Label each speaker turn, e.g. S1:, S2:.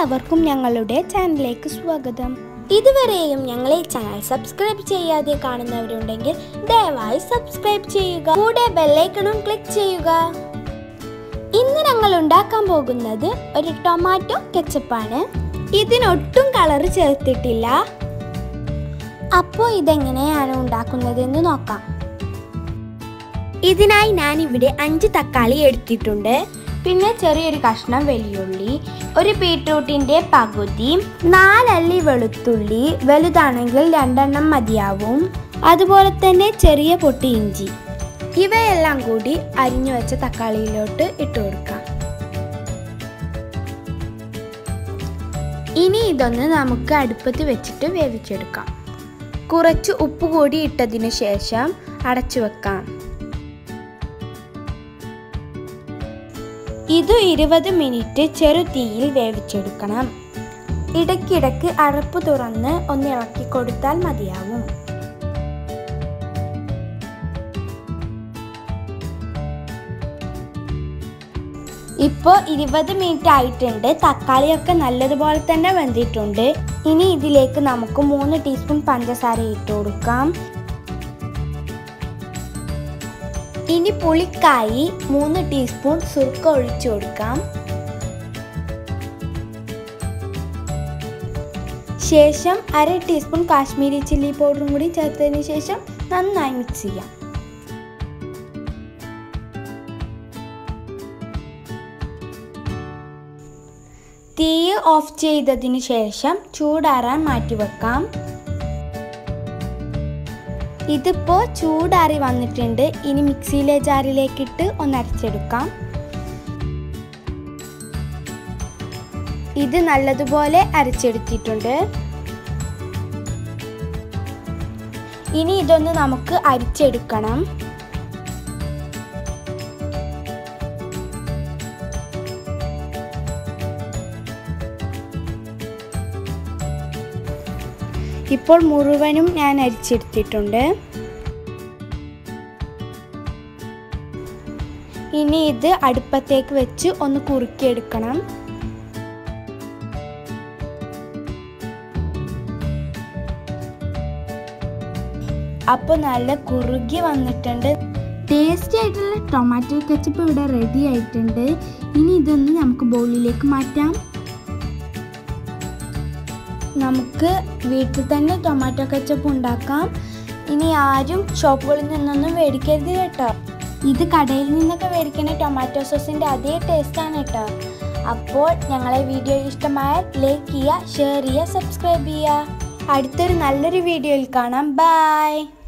S1: എല്ലാവർക്കും ഞങ്ങളുടെ ചാനലിലേക്ക് സ്വാഗതം ഇതുവരെയും ഞങ്ങളെ ചാനൽ സബ്സ്ക്രൈബ് ചെയ്യാതെ കാണുന്നവരുണ്ടെങ്കിൽ ദയവായി സബ്സ്ക്രൈബ് ചെയ്യുക കൂടെ ബെല്ലൈക്കണും ക്ലിക്ക് ചെയ്യുക ഇന്ന് ഞങ്ങൾ ഉണ്ടാക്കാൻ പോകുന്നത് ഒരു ടൊമാറ്റോ കെച്ചപ്പാണ് ഇതിനൊട്ടും കളർ ചേർത്തിട്ടില്ല അപ്പോൾ ഇതെങ്ങനെയാണ് ഉണ്ടാക്കുന്നതെന്ന് നോക്കാം ഇതിനായി ഞാൻ ഇവിടെ അഞ്ച് തക്കാളി എടുത്തിട്ടുണ്ട് പിന്നെ ചെറിയൊരു കഷ്ണം വെള്ളിയുള്ളി ഒരു ബീട്രൂട്ടിൻ്റെ പകുതി നാലല്ലി വെളുത്തുള്ളി വലുതാണെങ്കിൽ രണ്ടെണ്ണം മതിയാവും അതുപോലെ തന്നെ ചെറിയ പൊട്ടി ഇഞ്ചി ഇവയെല്ലാം കൂടി അരിഞ്ഞു വെച്ച തക്കാളിയിലോട്ട് ഇട്ട് കൊടുക്കാം ഇനി ഇതൊന്ന് നമുക്ക് അടുപ്പത്ത് വെച്ചിട്ട് വേവിച്ചെടുക്കാം കുറച്ച് ഉപ്പ് കൂടി ഇട്ടതിന് ശേഷം അടച്ചു വെക്കാം ഇത് ഇരുപത് മിനിറ്റ് ചെറുതീയിൽ വേവിച്ചെടുക്കണം ഇടയ്ക്കിടയ്ക്ക് അടപ്പ് തുറന്ന് ഒന്ന് ഇളക്കി കൊടുത്താൽ മതിയാവും ഇപ്പോൾ ഇരുപത് മിനിറ്റ് ആയിട്ടുണ്ട് തക്കാളിയൊക്കെ നല്ലതുപോലെ തന്നെ വെന്തിട്ടുണ്ട് ഇനി ഇതിലേക്ക് നമുക്ക് മൂന്ന് ടീസ്പൂൺ പഞ്ചസാര ഇട്ട് കൊടുക്കാം ഇനി പുളിക്കായി മൂന്ന് ടീസ്പൂൺ സുർക്ക ഒഴിച്ചു കൊടുക്കാം ശേഷം അര ടീസ്പൂൺ കാശ്മീരി ചില്ലി പൗഡറും കൂടി ചേർത്തതിന് ശേഷം നന്നായി മിക്സ് ചെയ്യാം തീ ഓഫ് ചെയ്തതിന് ശേഷം ചൂടാറാൻ മാറ്റിവെക്കാം ഇതിപ്പോൾ ചൂടാറി വന്നിട്ടുണ്ട് ഇനി മിക്സിയിലെ ജാറിലേക്കിട്ട് ഒന്ന് അരച്ചെടുക്കാം ഇത് നല്ലതുപോലെ അരച്ചെടുത്തിട്ടുണ്ട് ഇനി ഇതൊന്ന് നമുക്ക് അരിച്ചെടുക്കണം ഇപ്പോൾ മുഴുവനും ഞാൻ അരിച്ചെടുത്തിട്ടുണ്ട് ഇനി ഇത് അടുപ്പത്തേക്ക് വെച്ച് ഒന്ന് കുറുക്കിയെടുക്കണം അപ്പോൾ നല്ല കുറുകി വന്നിട്ടുണ്ട് ടേസ്റ്റി ആയിട്ടുള്ള ടൊമാറ്റോ കെച്ചപ്പ് ഇവിടെ റെഡി ആയിട്ടുണ്ട് ഇനി ഇതൊന്ന് നമുക്ക് ബൗളിലേക്ക് മാറ്റാം നമുക്ക് വീട്ടിൽ തന്നെ ടൊമാറ്റോ കെച്ചപ്പ് ഉണ്ടാക്കാം ഇനി ആരും ഷോപ്പുകളിൽ നിന്നൊന്നും മേടിക്കരുത് കേട്ടോ ഇത് കടയിൽ നിന്നൊക്കെ മേടിക്കുന്ന ടൊമാറ്റോ സോസിൻ്റെ അതേ ടേസ്റ്റാണ് കേട്ടോ അപ്പോൾ ഞങ്ങളെ വീഡിയോ ഇഷ്ടമായാൽ ലൈക്ക് ചെയ്യുക ഷെയർ ചെയ്യുക സബ്സ്ക്രൈബ് ചെയ്യുക അടുത്തൊരു നല്ലൊരു വീഡിയോയിൽ കാണാം ബൈ